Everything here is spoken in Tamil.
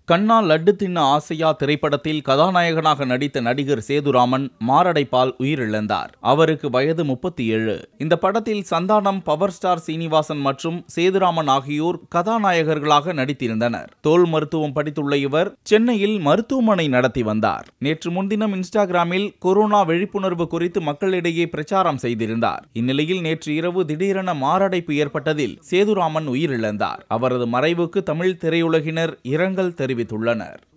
கண்ணா லட்டு தின்ன ஆசையா திரைப்படத்தில் கதாநாயகனாக நடித்த நடிகர் சேதுராமன் மாரடைப்பால் உயிரிழந்தார் அவருக்கு வயது முப்பத்தி ஏழு இந்த படத்தில் சந்தானம் பவர் ஸ்டார் சீனிவாசன் மற்றும் சேதுராமன் ஆகியோர் கதாநாயகர்களாக நடித்திருந்தனர் தோல் மருத்துவம் படித்துள்ள இவர் சென்னையில் மருத்துவமனை நடத்தி வந்தார் நேற்று முன்தினம் இன்ஸ்டாகிராமில் கொரோனா விழிப்புணர்வு குறித்து மக்களிடையே பிரச்சாரம் செய்திருந்தார் இந்நிலையில் நேற்று இரவு திடீரென மாரடைப்பு ஏற்பட்டதில் சேதுராமன் உயிரிழந்தார் அவரது மறைவுக்கு தமிழ் திரையுலகினர் இரங்கல் தெரிவித்துள்ளனர்